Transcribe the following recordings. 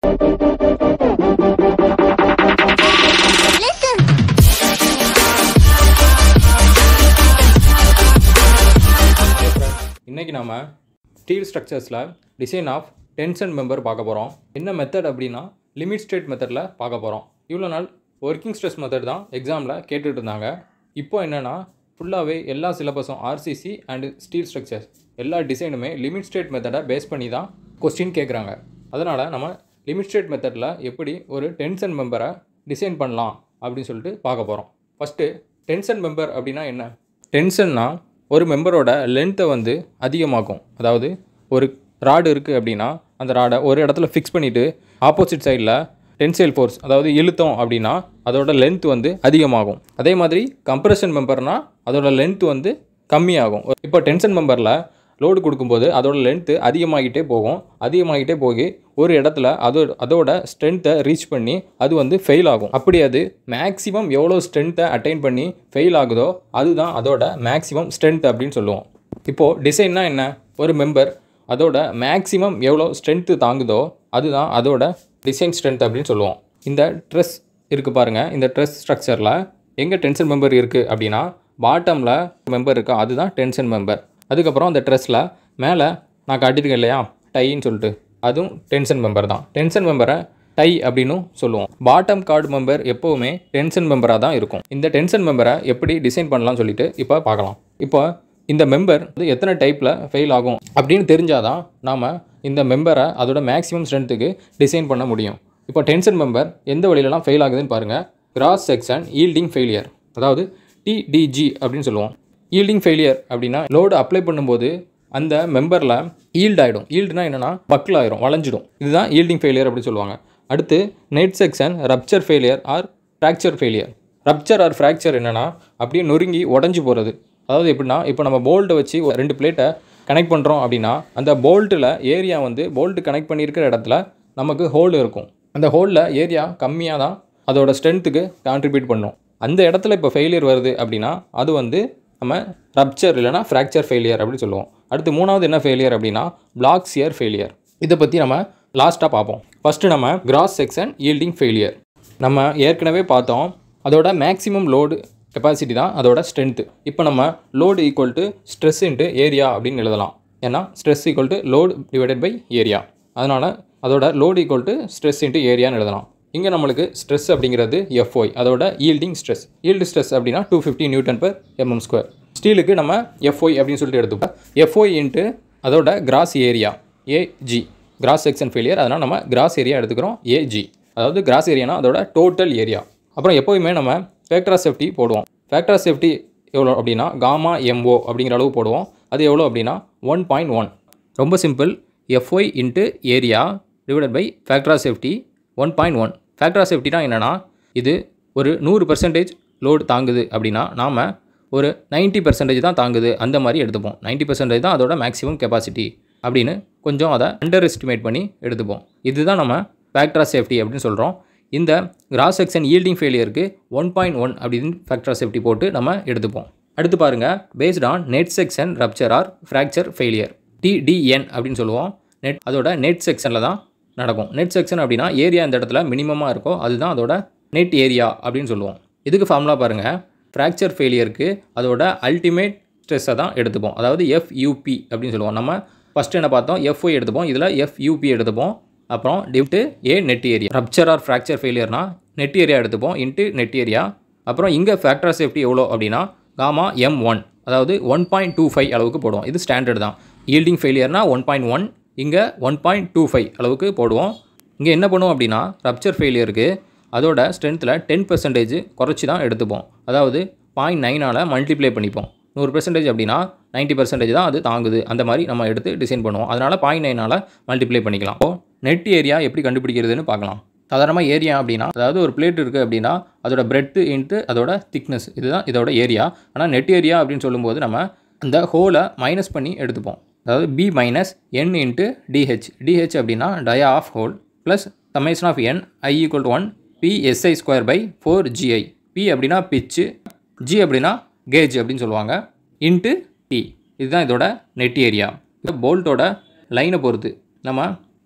இன்றைக்கி நம்ம ஸ்டீல் ஸ்ட்ரக்சர்ஸில் டிசைன் ஆஃப் டென்ஷன் மெம்பர் பார்க்க போகிறோம் என்ன மெத்தட் அப்படின்னா லிமிட் ஸ்டேட் மெத்தடில் பார்க்க போகிறோம் இவ்வளோ நாள் ஒர்க்கிங் ஸ்ட்ரெஸ் மெத்தட் தான் எக்ஸாமில் கேட்டுட்டு இருந்தாங்க இப்போ என்னென்னா ஃபுல்லாகவே எல்லா சிலபஸும் ஆர்சிசி அண்டு ஸ்டீல் ஸ்ட்ரக்சர்ஸ் எல்லா டிசைனுமே லிமிட் ஸ்டேட் மெத்தடை பேஸ் பண்ணி தான் கொஸ்டின் கேட்குறாங்க அதனால் நம்ம லிமிட் ஸ்டேட் மெத்தடில் எப்படி ஒரு டென்ஷன் மெம்பரை டிசைன் பண்ணலாம் அப்படின்னு சொல்லிட்டு பார்க்க போகிறோம் ஃபஸ்ட்டு டென்ஷன் மெம்பர் அப்படின்னா என்ன டென்ஷன்னா ஒரு மெம்பரோட லென்த்தை வந்து அதிகமாக்கும் அதாவது ஒரு ராடு இருக்குது அப்படின்னா அந்த ராடை ஒரு இடத்துல ஃபிக்ஸ் பண்ணிவிட்டு ஆப்போசிட் சைடில் டென்சைல் ஃபோர்ஸ் அதாவது இழுத்தோம் அப்படின்னா அதோட லென்த் வந்து அதிகமாகும் அதே மாதிரி கம்ப்ரெஷன் மெம்பர்னால் அதோட லென்த் வந்து கம்மியாகும் இப்போ டென்ஷன் மெம்பரில் லோடு கொடுக்கும்போது அதோட லென்த்து அதிகமாகிட்டே போகும் அதிகமாகிட்டே போய் ஒரு இடத்துல அதோ அதோட ஸ்ட்ரென்த்தை ரீச் பண்ணி அது வந்து ஃபெயில் ஆகும் அப்படி அது மேக்ஸிமம் எவ்வளோ ஸ்ட்ரென்த்தை அட்டைன் பண்ணி ஃபெயில் ஆகுதோ அதுதான் அதோட மேக்ஸிமம் ஸ்ட்ரென்த் அப்படின்னு சொல்லுவோம் இப்போது டிசைன்னா என்ன ஒரு மெம்பர் அதோட மேக்ஸிமம் எவ்வளோ ஸ்ட்ரென்த்து தாங்குதோ அதுதான் அதோட டிசைன் ஸ்ட்ரென்த் அப்படின்னு சொல்லுவோம் இந்த ட்ரெஸ் இருக்குது பாருங்கள் இந்த ட்ரெஸ் ஸ்ட்ரக்சரில் எங்கே டென்ஷன் மெம்பர் இருக்குது அப்படின்னா பாட்டமில் மெம்பர் இருக்கா அதுதான் டென்ஷன் மெம்பர் அதுக்கப்புறம் அந்த ட்ரெஸ்ஸில் மேலே நான் காட்டியிருக்கேன் இல்லையா டைன்னு சொல்லிட்டு அதுவும் டென்ஷன் மெம்பர் தான் டென்ஷன் மெம்பரை டை அப்படின்னும் சொல்லுவோம் பாட்டம் கார்டு மெம்பர் எப்போவுமே டென்ஷன் மெம்பராக தான் இருக்கும் இந்த டென்ஷன் மெம்பரை எப்படி டிசைன் பண்ணலாம்னு சொல்லிட்டு இப்போ பார்க்கலாம் இப்போ இந்த மெம்பர் வந்து எத்தனை டைப்பில் ஃபெயில் ஆகும் அப்படின்னு தெரிஞ்சாதான் நாம் இந்த மெம்பரை அதோட மேக்ஸிமம் ஸ்ட்ரென்த்துக்கு டிசைன் பண்ண முடியும் இப்போ டென்ஷன் மெம்பர் எந்த வழியிலலாம் ஃபெயில் ஆகுதுன்னு பாருங்கள் கிராஸ் செக்ஷன் ஈல்டிங் ஃபெயிலியர் அதாவது டிடிஜி அப்படின்னு சொல்லுவோம் ஈல்டிங் ஃபெயிலியர் அப்படின்னா லோடு அப்ளை பண்ணும்போது அந்த மெம்பரில் ஈல்ட் ஆகிடும் ஈல்டுனா என்னென்னா பக்கில் ஆயிரும் வளைஞ்சிடும் இதுதான் ஈல்டிங் ஃபெயிலியர் அப்படின்னு சொல்லுவாங்க அடுத்து net section rupture failure or fracture failure rupture or fracture என்னென்னா அப்படியே நொறுங்கி உடஞ்சி போகிறது அதாவது எப்படின்னா இப்போ நம்ம போல்ட்டை வச்சு ஒரு ரெண்டு பிளேட்டை கனெக்ட் பண்ணுறோம் அப்படின்னா அந்த போல்ட்டில் ஏரியா வந்து போல்ட்டு கனெக்ட் பண்ணியிருக்கிற இடத்துல நமக்கு ஹோல் இருக்கும் அந்த ஹோலில் ஏரியா கம்மியாக தான் அதோட ஸ்ட்ரென்த்துக்கு கான்ட்ரிபியூட் பண்ணும் அந்த இடத்துல இப்போ ஃபெயிலியர் வருது அப்படின்னா அது வந்து நம்ம ரப்ச்சர் இல்லைனா ஃப்ராக்சர் ஃபெயிலியர் அப்படின்னு சொல்லுவோம் அடுத்து மூணாவது என்ன ஃபெயிலியர் அப்படின்னா பிளாக் சியர் ஃபெயிலியர் இதை பற்றி நம்ம லாஸ்ட்டாக பார்ப்போம் ஃபஸ்ட்டு நம்ம கிராஸ் செக்ஷன் ஈல்டிங் ஃபெயிலியர் நம்ம ஏற்கனவே பார்த்தோம் அதோட மேக்ஸிமம் லோடு கெப்பாசிட்டி தான் அதோட ஸ்ட்ரென்த்து இப்போ நம்ம load equal to stress into area அப்படின்னு எழுதலாம் ஏன்னா stress equal to load divided by area அதனால் அதோட load equal to stress into ஏரியான்னு எழுதலாம் இங்கே நம்மளுக்கு ஸ்ட்ரெஸ் அப்படிங்கிறது எஃப்ஒய் அதோட ஈல்டிங் ஸ்ட்ரெஸ் ஈல்டு ஸ்ட்ரெஸ் அப்படின்னா two fifty newton per MM square ஸ்டீலுக்கு நம்ம எஃப்ஒய் அப்படின்னு சொல்லிட்டு எடுத்துப்போம் எஃப்ஒய் இன்ட்டு அதோட cross area AG cross section failure அதனால் நம்ம கிராஸ் ஏரியா எடுத்துக்கிறோம் ஏஜி அதாவது கிராஸ் ஏரியானா அதோட டோட்டல் ஏரியா அப்புறம் எப்போயுமே நம்ம ஃபேக்டர் ஆஃப் சேஃப்டி போடுவோம் ஃபேக்டர் ஆஃப் சேஃப்டி எவ்வளோ அப்படின்னா காமா எம்ஓ அப்படிங்கிற அளவு போடுவோம் அது எவ்வளோ அப்படின்னா ஒன் பாயிண்ட் ஒன் ரொம்ப simple FY into area divided by factor of safety one point one factor of சேஃப்டினா என்னென்னா இது ஒரு நூறு பர்சன்டேஜ் லோடு தாங்குது அப்படின்னா நாம் ஒரு நைன்ட்டி பர்சன்டேஜ் தான் தாங்குது அந்த மாதிரி எடுத்துப்போம் நைன்ட்டி பர்சன்டேஜ் தான் அதோட மேக்ஸிமம் கெப்பாசிட்டி அப்படின்னு கொஞ்சம் அதை அண்டர் எஸ்டிமேட் பண்ணி எடுத்துப்போம் இதுதான் நம்ம ஃபேக்டர் ஆஃப் சேஃப்டி அப்படின்னு சொல்கிறோம் இந்த கிராஸ் செக்ஷன் ஈல்டிங் ஃபெயிலியருக்கு ஒன் பாயிண்ட் ஒன் அப்படின்னு ஃபேக்டர் ஆஃப் சேஃப்டி போட்டு நம்ம எடுத்துப்போம் அடுத்து பாருங்கள் based on net section rupture or fracture failure TDN அப்படின்னு சொல்லுவோம் நெட் அதோட நெட் செக்ஷனில் தான் நடக்கும் நெட் செக்ஷன் அப்படின்னா ஏரியா இந்த இடத்துல மினிமமாக இருக்கோ அதுதான் அதோட நெட் ஏரியா அப்படின்னு சொல்லுவோம் இதுக்கு ஃபார்முலா பாருங்கள் ஃப்ராக்சர் ஃபெயிலியருக்கு அதோட அல்டிமேட் ஸ்ட்ரெஸ்ஸை தான் எடுத்துப்போம் அதாவது எஃப்யூபி அப்படின்னு சொல்லுவோம் நம்ம ஃபஸ்ட்டு என்ன பார்த்தோம் எஃப்ஒய் எடுத்துப்போம் இதில் எஃப்யூபி எடுத்துப்போம் அப்புறம் டிப்ட்டு A net area rupture or fracture ஃபெயிலியர்னா நெட் ஏரியா எடுத்துப்போம் இன்ட்டு நெட் ஏரியா அப்புறம் இங்கே ஃபேக்டர் சேஃப்டி எவ்வளோ அப்படின்னா காமா எம் ஒன் அதாவது ஒன் பாயிண்ட் டூ ஃபைவ் அளவுக்கு போடுவோம் இது ஸ்டாண்டர்ட் தான் ஈல்டிங் ஃபெயிலியர்னா ஒன் பாயிண்ட் ஒன் இங்கே ஒன் பாயிண்ட் டூ ஃபைவ் அளவுக்கு போடுவோம் இங்கே என்ன பண்ணுவோம் அப்படின்னா ரப்ச்சர் ஃபெயிலியருக்கு அதோட ஸ்ட்ரென்த்தில் டென் பர்சன்டேஜ் குறைச்சி தான் எடுத்துப்போம் அதாவது பாயிண்ட் நைனால் மல்டிப்ளை பண்ணிப்போம் நூறு பெர்சன்டேஜ் அப்படின்னா நைன்ட்டி பர்சன்டேஜ் தான் அது தாங்குது அந்த மாதிரி நம்ம எடுத்து டிசைன் பண்ணுவோம் அதனால் பாயிண்ட் நைனால் மல்டிப்ளை பண்ணிக்கலாம் இப்போ நெட் ஏரியா எப்படி கண்டுபிடிக்கிறதுன்னு பார்க்கலாம் சாதாரணமாக ஏரியா அப்படின்னா அதாவது ஒரு பிளேட் இருக்குது அப்படின்னா அதோட பிரெட்டு இன்ட்டு அதோட திக்னஸ் இதுதான் இதோட ஏரியா ஆனால் நெட் ஏரியா அப்படின்னு சொல்லும்போது நம்ம அந்த ஹோலை மைனஸ் பண்ணி எடுத்துப்போம் அதாவது B minus N into DH DH அப்படின்னா dia of hole plus summation of N I equal to one P SI square by four GI P அப்படின்னா பிச்சு ஜி அப்படின்னா கேஜ் அப்படின்னு சொல்லுவாங்க இன்ட்டு டி இதுதான் இதோட நெட் ஏரியா இந்த போல்ட்டோட லைனை பொறுத்து நம்ம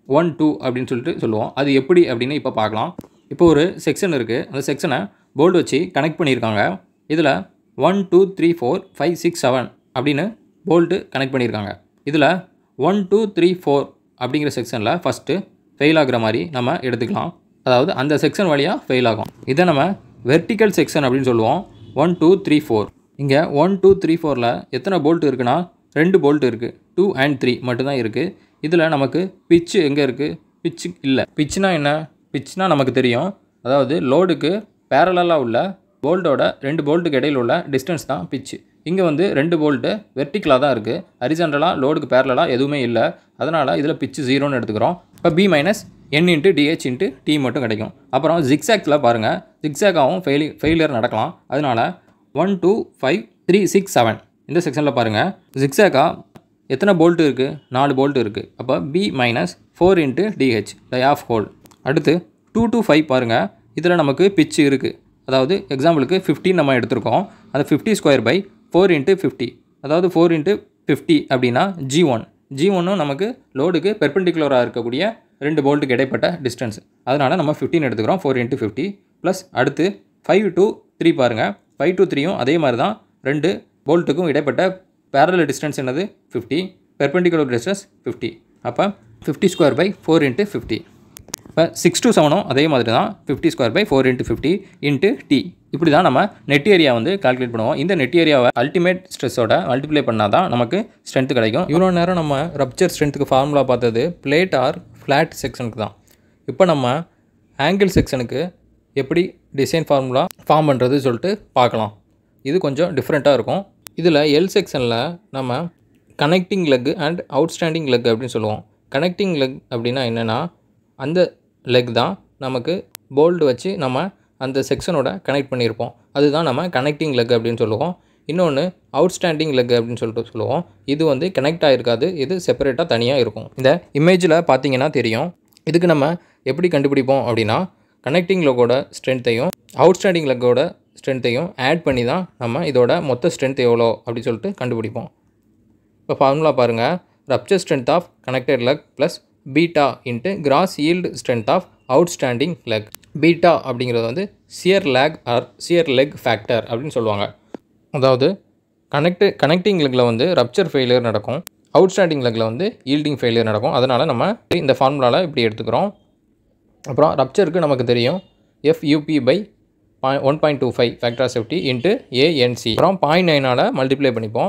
ஒன் டூ அப்படின்னு சொல்லிட்டு சொல்லுவோம் அது எப்படி அப்படின்னு இப்போ பார்க்கலாம் இப்போ ஒரு செக்ஷன் இருக்குது அந்த செக்ஷனை போல்டு வச்சு கனெக்ட் பண்ணியிருக்காங்க இதில் one two three four five six seven அப்படின்னு போல்ட்டு கனெக்ட் பண்ணியிருக்காங்க இதில் ஒன் டூ த்ரீ ஃபோர் அப்படிங்கிற செக்ஷனில் ஃபஸ்ட்டு ஃபெயில் ஆகுற மாதிரி நம்ம எடுத்துக்கலாம் அதாவது அந்த செக்ஷன் வழியாக ஃபெயில் ஆகும் இதை நம்ம வெர்டிக்கல் செக்ஷன் அப்படின்னு சொல்லுவோம் ஒன் டூ த்ரீ ஃபோர் இங்கே ஒன் டூ த்ரீ ஃபோரில் எத்தனை போல்ட் இருக்குன்னா ரெண்டு போல்ட் இருக்குது டூ அண்ட் த்ரீ மட்டும்தான் இருக்குது இதில் நமக்கு பிச்சு எங்கே இருக்குது பிச்சு இல்லை பிச்சுனா என்ன பிச்சுனா நமக்கு தெரியும் அதாவது லோடுக்கு பேரலாக உள்ள போல்ட்டோட ரெண்டு போல்ட்டுக்கு இடையில் உள்ள டிஸ்டன்ஸ் தான் பிச்சு இங்கே வந்து ரெண்டு போல்ட்டு வெர்டிக்கலாக தான் இருக்குது ஹரிசாண்டலாக லோடுக்கு பேரலாக எதுவுமே இல்லை அதனால் இதில் பிச்சு ஜீரோன்னு எடுத்துக்கிறோம் இப்போ B minus N into DH into T மட்டும் கிடைக்கும் அப்புறம் ஜிக்ஸாக்ஸில் பாருங்கள் ஜிக்ஸாக்காகவும் ஃபெயிலி ஃபெயிலியர் நடக்கலாம் அதனால் one two five three six seven இந்த செக்ஷனில் பாருங்கள் ஜிக்ஸாக்கா எத்தனை போல்ட் இருக்குது நாலு போல்ட் இருக்குது அப்போ B minus four into DH லை ஆஃப் ஹோல் அடுத்து டூ டூ ஃபைவ் பாருங்கள் இதில் நமக்கு பிச்சு இருக்குது அதாவது எக்ஸாம்பிளுக்கு ஃபிஃப்டின் நம்ம எடுத்திருக்கோம் அந்த fifty square by four into fifty அதாவது ஃபோர் இன்ட்டு ஃபிஃப்டி அப்படின்னா ஜி ஒன் ஜி ஒன்னும் நமக்கு லோடுக்கு பெர்பெண்டிகுலராக இருக்கக்கூடிய ரெண்டு போல்ட்டுக்கு இடைப்பட்ட டிஸ்டன்ஸ் அதனால் நம்ம ஃபிஃப்டின் எடுத்துக்கிறோம் ஃபோர் இன்ட்டு ஃபிஃப்டி ப்ளஸ் அடுத்து ஃபைவ் டு த்ரீ பாருங்கள் ஃபைவ் டு த்ரீயும் அதே மாதிரி தான் ரெண்டு போல்ட்டுக்கும் இடைப்பட்ட பேரலல் டிஸ்டன்ஸ் என்னது ஃபிஃப்டி பெர்பெண்டிகுலர் டிஸ்டன்ஸ் ஃபிஃப்டி அப்போ fifty square by four into fifty இப்போ சிக்ஸ் டு செவனும் அதே மாதிரி தான் fifty square by four into fifty into T இப்படி தான் நம்ம நெட் ஏரியா வந்து கால்குலேட் பண்ணுவோம் இந்த நெட் ஏரியாவை அல்டிமேட் ஸ்ட்ரெஸ்ஸோட மல்டிப்ளை பண்ணால் தான் நமக்கு ஸ்ட்ரென்த் கிடைக்கும் இவ்வளோ நேரம் நம்ம ரப்ச்சர் ஸ்ட்ரென்த்துக்கு ஃபார்முலா பார்த்தது பிளேட் ஆர் ஃப்ளாட் செக்ஷனுக்கு தான் இப்போ நம்ம ஆங்கிள் செக்ஷனுக்கு எப்படி டிசைன் ஃபார்முலா ஃபார்ம் பண்ணுறது சொல்லிட்டு பார்க்கலாம் இது கொஞ்சம் டிஃப்ரெண்ட்டாக இருக்கும் இதில் எல் செக்ஷனில் நம்ம connecting leg and outstanding leg அப்படின்னு சொல்லுவோம் கனெக்டிங் லெக் அப்படின்னா என்னென்னா அந்த லெக் தான் நமக்கு போல்டு வச்சு நம்ம அந்த செக்ஷனோட கனெக்ட் பண்ணியிருப்போம் அதுதான் நம்ம கனெக்டிங் லெக் அப்படின்னு சொல்லுவோம் இன்னொன்று அவுட்ஸ்டாண்டிங் லெக் அப்படின்னு சொல்லிட்டு சொல்லுவோம் இது வந்து கனெக்ட் ஆகிருக்காது இது செப்பரேட்டாக தனியாக இருக்கும் இந்த இமேஜில் பார்த்தீங்கன்னா தெரியும் இதுக்கு நம்ம எப்படி கண்டுபிடிப்போம் அப்படின்னா கனெக்டிங் லெக்கோட ஸ்ட்ரென்த்தையும் அவுட்ஸ்டாண்டிங் லெக்கோட ஸ்ட்ரென்த்தையும் ஆட் பண்ணி தான் நம்ம இதோட மொத்த ஸ்ட்ரென்த் எவ்வளோ அப்படின்னு சொல்லிட்டு கண்டுபிடிப்போம் இப்போ ஃபார்முலா பாருங்கள் rupture strength of connected leg plus beta into cross yield strength of outstanding leg beta அப்படிங்கிறது வந்து shear lag or shear leg factor அப்படின்னு சொல்லுவாங்க அதாவது கனெக்ட் கனெக்டிங் லெக்கில் வந்து ரப்ச்சர் ஃபெயிலியர் நடக்கும் அவுட்ஸ்டாண்டிங் லெக்கில் வந்து ஈல்டிங் ஃபெயிலியர் நடக்கும் அதனால் நம்ம இந்த ஃபார்முலாவில் இப்படி எடுத்துக்கிறோம் அப்புறம் ரப்ச்சருக்கு நமக்கு தெரியும் FUB by by one point two five factor safety into ANC அப்புறம் பாயிண்ட் நைனால் மல்டிப்ளை பண்ணிப்போம்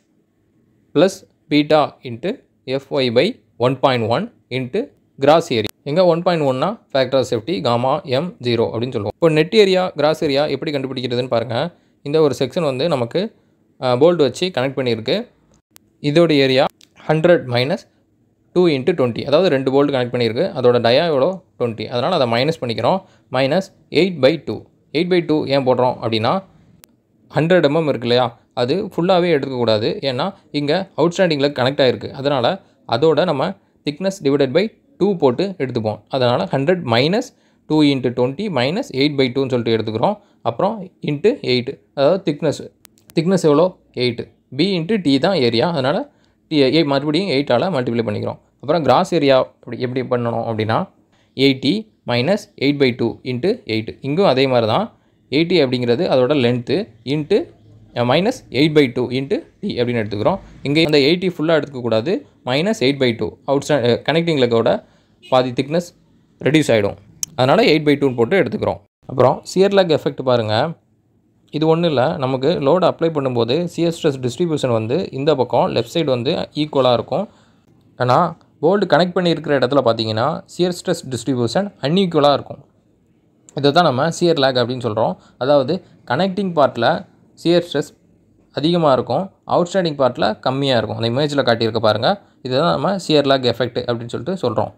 plus beta into FY by one point one into cross area எங்கே ஒன் பாயிண்ட் ஒன்னா factor safety gamma M zero அப்படின்னு சொல்லுவோம் இப்போ net area cross area எப்படி கண்டுபிடிக்கிறதுன்னு பாருங்கள் இந்த ஒரு செக்ஷன் வந்து நமக்கு போல்டு வச்சு கனெக்ட் பண்ணியிருக்கு இதோட area hundred minus two into twenty அதாவது ரெண்டு போல்டு கனெக்ட் பண்ணியிருக்கு அதோட டயா எவ்வளோ டுவெண்ட்டி அதனால் அதை மைனஸ் பண்ணிக்கிறோம் minus eight by two eight by two ஏன் போடுறோம் அப்படின்னா ஹண்ட்ரட் எம்எம் இருக்கு இல்லையா அது ஃபுல்லாகவே எடுக்கக்கூடாது ஏன்னா இங்கே அவுட்ஸ்டாண்டிங்கில் கனெக்ட் ஆகிருக்கு அதனால் அதோட நம்ம திக்னஸ் டிவைடட் பை டூ போட்டு எடுத்துப்போம் அதனால் hundred minus two into twenty minus eight by டூன்னு சொல்லிட்டு எடுத்துக்கிறோம் அப்புறம் இன்ட்டு எயிட் அதாவது திக்னஸ் திக்னஸ் எவ்வளோ எயிட்டு பி இன்ட்டு டி தான் ஏரியா அதனால் டி ஏ மறுபடியும் எயிட்டால் மல்டிப்ளை பண்ணிக்கிறோம் அப்புறம் கிராஸ் ஏரியா அப்படி எப்படி பண்ணணும் அப்படின்னா eighty minus eight by two into eight இங்கும் அதே மாதிரி தான் எயிட்டி அப்படிங்கிறது அதோட length into minus eight by two into T அப்படின்னு எடுத்துக்கிறோம் இங்கே அந்த எயிட்டி ஃபுல்லாக எடுத்துக்கக்கூடாது minus eight by two out stand connecting லெக்கோட பாதி திக்னஸ் ரெடியூஸ் ஆகிடும் அதனால் எயிட் பை டூன்னு போட்டு எடுத்துக்கிறோம் அப்புறம் சியர் லெக் எஃபெக்ட் பாருங்கள் இது ஒன்றும் இல்லை நமக்கு லோடு அப்ளை பண்ணும்போது சியர் ஸ்ட்ரெஸ் டிஸ்ட்ரிபியூஷன் வந்து இந்த பக்கம் லெஃப்ட் சைடு வந்து ஈக்குவலாக இருக்கும் ஆனால் போல்டு கனெக்ட் பண்ணியிருக்கிற இடத்துல பார்த்தீங்கன்னா சியர் ஸ்ட்ரெஸ் டிஸ்ட்ரிபியூஷன் அன்ஈக்குவலாக இருக்கும் இதை தான் நம்ம சியர் லேக் அப்படின்னு சொல்கிறோம் அதாவது கனெக்டிங் பார்ட்டில் சியர் ஸ்ட்ரெஸ் அதிகமாக இருக்கும் அவுட்ஸ்டாண்டிங் பார்ட்டில் கம்மியாக இருக்கும் அந்த இமேஜில் காட்டியிருக்க பாருங்கள் இதுதான் நம்ம சியர் லேக் எஃபெக்ட் அப்படின்னு சொல்லிட்டு சொல்கிறோம்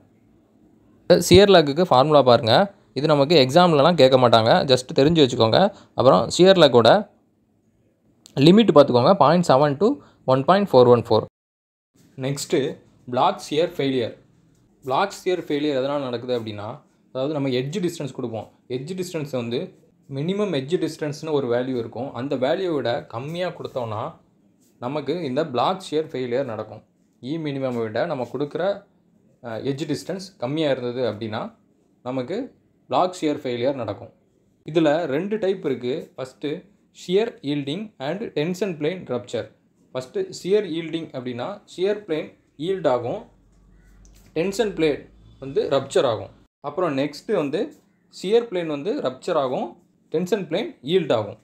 சியர் லேக்குக்கு ஃபார்முலா பாருங்கள் இது நமக்கு எக்ஸாம்லலாம் கேட்க மாட்டாங்க ஜஸ்ட் தெரிஞ்சு வச்சுக்கோங்க அப்புறம் சியர் லேக்கோட லிமிட் பார்த்துக்கோங்க point seven to one point four one four next block shear failure block shear failure எதனால் நடக்குது அப்படின்னா அதாவது நம்ம எட்ஜ் டிஸ்டன்ஸ் கொடுப்போம் எட்ஜ் டிஸ்டன்ஸ் வந்து மினிமம் எட்ஜ் டிஸ்டன்ஸ்னு ஒரு வேல்யூ இருக்கும் அந்த வேல்யூவை விட கம்மியாக கொடுத்தோன்னா நமக்கு இந்த பிளாக் ஷியர் ஃபெயிலியர் நடக்கும் இ மினிமம் விட நம்ம கொடுக்குற எட்ஜ் டிஸ்டன்ஸ் கம்மியாக இருந்தது அப்படின்னா நமக்கு பிளாக் ஷியர் ஃபெயிலியர் நடக்கும் இதில் ரெண்டு டைப் இருக்குது first shear yielding and tension plane rupture first shear yielding அப்படின்னா ஷியர் பிளேன் ஈல்ட் ஆகும் டென்ஷன் பிளேன் வந்து ரப்ச்சர் ஆகும் அப்புறம் நெக்ஸ்ட்டு வந்து ஷியர் பிளேன் வந்து ரப்ச்சர் ஆகும் டென்ஷன் பிளேன் ஈல்ட் ஆகும்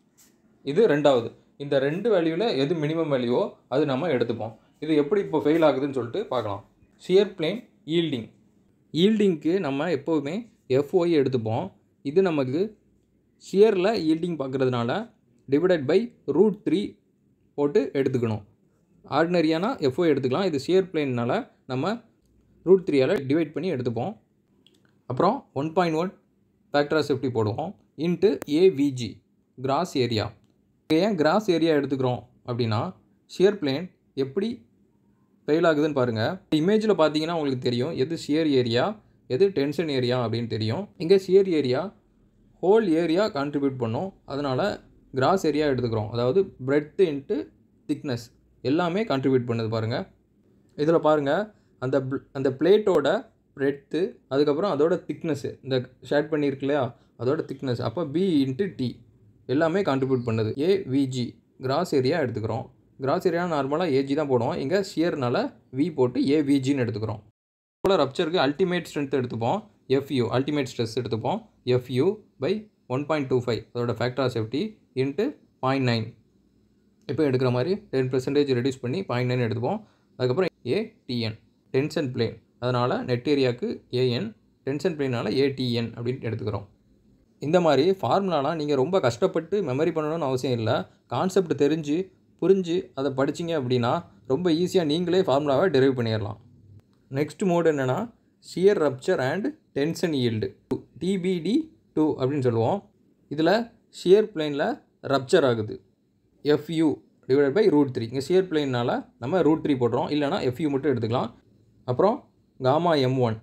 இது ரெண்டாவது இந்த ரெண்டு வேல்யூவில் எது மினிமம் வேல்யூவோ அது நம்ம எடுத்துப்போம் இது எப்படி இப்போ ஃபெயில் ஆகுதுன்னு சொல்லிட்டு பார்க்கலாம் ஷியர் பிளேன் ஈல்டிங் ஈல்டிங்க்கு நம்ம எப்போவுமே எஃப்ஓய் எடுத்துப்போம் இது நமக்கு ஷியரில் ஈல்டிங் பார்க்குறதுனால டிவைடட் பை ரூட் த்ரீ போட்டு எடுத்துக்கணும் ஆர்டினரியானா எஃப்ஓ எடுத்துக்கலாம் இது ஷியர் பிளேன்னால நம்ம ரூட் த்ரீயால் டிவைட் பண்ணி எடுத்துப்போம் அப்புறம் one point one factor safety போடுவோம் இன்ட்டு ஏவிஜி கிராஸ் ஏரியா ஏன் கிராஸ் ஏரியா எடுத்துக்கிறோம் அப்படின்னா ஷியர் பிளேன் எப்படி ஃபெயில் ஆகுதுன்னு பாருங்கள் இமேஜில் பார்த்தீங்கன்னா உங்களுக்கு தெரியும் எது ஷியர் ஏரியா எது டென்ஷன் ஏரியா அப்படின்னு தெரியும் இங்கே shear area whole area contribute பண்ணும் அதனால் கிராஸ் ஏரியா எடுத்துக்கிறோம் அதாவது பிரெட் இன்ட்டு திக்னஸ் எல்லாமே கான்ட்ரிபியூட் பண்ணுது பாருங்கள் இதில் பாருங்கள் அந்த bl- அந்த பிளேட்டோட பிரெட்டு அதுக்கப்புறம் அதோட திக்னஸ்ஸு இந்த ஷேட் பண்ணியிருக்கு இல்லையா அதோட திக்னஸ் அப்போ பி இன்ட்டு டி எல்லாமே கான்ட்ரிபியூட் பண்ணுது ஏவிஜி கிராஸ் ஏரியா எடுத்துக்கிறோம் கிராஸ் ஏரியா நார்மலாக ஏஜி தான் போடுவோம் இங்கே ஷியர்னால வி போட்டு ஏவிஜின்னு எடுத்துக்கிறோம் போல் ரப்ச்சருக்கு அல்டிமேட் ஸ்ட்ரென்த் எடுத்துப்போம் எஃப்யூ அல்டிமேட் ஸ்ட்ரெஸ் எடுத்துப்போம் FU by one point two five அதோட factor of safety into point nine இப்போ எடுக்கிற மாதிரி டென் பர்சன்டேஜ் ரெடியூஸ் பண்ணி பாயிண்ட் நைன் எடுத்துப்போம் அதுக்கப்புறம் ஏடிஎன் டென்ஷன் பிளேன் அதனால் நெட் ஏரியாவுக்கு ஏஎன் டென்ஷன் பிளேனால் ஏடிஎன் அப்படின்னு எடுத்துக்கிறோம் இந்த மாதிரி ஃபார்முலாலாம் நீங்கள் ரொம்ப கஷ்டப்பட்டு மெமரி பண்ணணும்னு அவசியம் இல்லை கான்செப்ட் தெரிஞ்சு புரிஞ்சு அதை படிச்சீங்க அப்படின்னா ரொம்ப ஈஸியாக நீங்களே ஃபார்முலாவை டெரைவ் பண்ணிடலாம் நெக்ஸ்ட் மோடு என்னென்னா shear rupture and tension yield TDP two அப்படின்னு சொல்லுவோம் இதில் ஷியர் பிளேனில் ரப்ச்சர் ஆகுது FU divide by root three இங்கே ஷியர் பிளேனால் நம்ம ரூட் த்ரீ போடுறோம் இல்லைனா எஃப்யூ மட்டும் எடுத்துக்கலாம் அப்புறம் gamma M one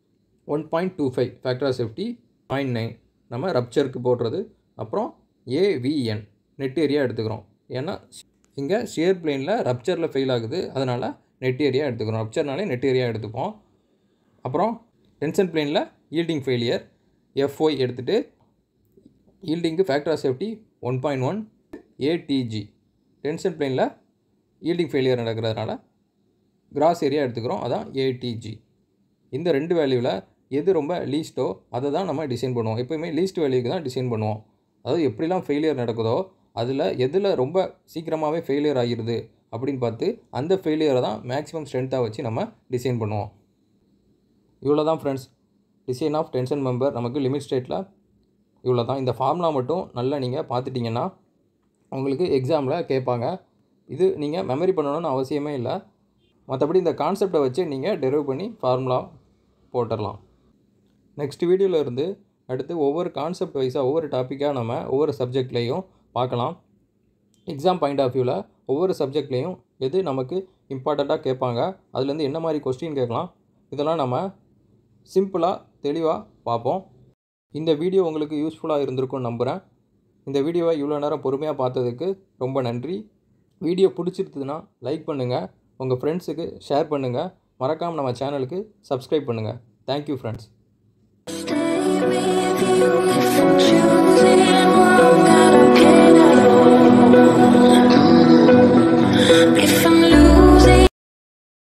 one point two five factor safety point nine நம்ம ரப்ச்சருக்கு போடுறது அப்புறம் ஏவிஎன் நெட் ஏரியா எடுத்துக்கிறோம் ஏன்னா இங்கே ஷியர் பிளேனில் ரப்ச்சரில் ஃபெயில் ஆகுது அதனால் நெட் ஏரியா எடுத்துக்கிறோம் ரப்ச்சர்னாலே நெட் ஏரியா எடுத்துப்போம் அப்புறம் டென்ஷன் பிளேனில் ஈல்டிங் ஃபெயிலியர் எஃப்ஒய் எடுத்துகிட்டு ஈல்டிங்க்கு factor of safety one point one ADG tension பிளேனில் ஈல்டிங் ஃபெயிலியர் நடக்கிறதுனால கிராஸ் ஏரியா எடுத்துக்கிறோம் அதான் ஏடிஜி இந்த ரெண்டு வேல்யூவில் எது ரொம்ப லீஸ்ட்டோ அதை தான் நம்ம டிசைன் பண்ணுவோம் எப்போயுமே லீஸ்ட் வேல்யூக்கு தான் டிசைன் பண்ணுவோம் அதாவது எப்படிலாம் ஃபெயிலியர் நடக்குதோ அதில் எதில் ரொம்ப சீக்கிரமாகவே ஃபெயிலியர் ஆகிருது அப்படின்னு பார்த்து அந்த ஃபெயிலியரை தான் மேக்ஸிமம் ஸ்ட்ரென்த்தாக வச்சு நம்ம டிசைன் பண்ணுவோம் இவ்வளோ தான் friends design of tension member நமக்கு லிமிட் ஸ்டேட்டில் இவ்வளோ தான் இந்த ஃபார்முலா மட்டும் நல்லா நீங்கள் பார்த்துட்டிங்கன்னா உங்களுக்கு எக்ஸாமில் கேட்பாங்க இது நீங்கள் மெமரி பண்ணணும்னு அவசியமே இல்லை மற்றபடி இந்த கான்செப்டை வச்சு நீங்கள் டெரைவ் பண்ணி ஃபார்முலா போட்டுடலாம் நெக்ஸ்ட் வீடியோவில் இருந்து அடுத்து ஒவ்வொரு கான்செப்ட் வைஸாக ஒவ்வொரு டாப்பிக்காக நம்ம ஒவ்வொரு சப்ஜெக்ட்லேயும் பார்க்கலாம் எக்ஸாம் பாயிண்ட் ஆஃப் வியூவில் ஒவ்வொரு சப்ஜெக்ட்லேயும் எது நமக்கு இம்பார்ட்டண்ட்டாக கேட்பாங்க அதுலேருந்து என்ன மாதிரி கொஸ்டின் கேட்கலாம் இதெல்லாம் நம்ம சிம்பிளாக தெளிவாக பார்ப்போம் இந்த வீடியோ உங்களுக்கு யூஸ்ஃபுல்லாக இருந்திருக்கும்னு நம்புகிறேன் இந்த வீடியோவை இவ்வளோ நேரம் பொறுமையாக பார்த்ததுக்கு ரொம்ப நன்றி வீடியோ பிடிச்சிருந்ததுன்னா லைக் பண்ணுங்கள் உங்கள் ஃப்ரெண்ட்ஸுக்கு ஷேர் பண்ணுங்கள் மறக்காமல் நம்ம சேனலுக்கு சப்ஸ்கிரைப் பண்ணுங்கள் thank you friends Stay with you if I'm choosing one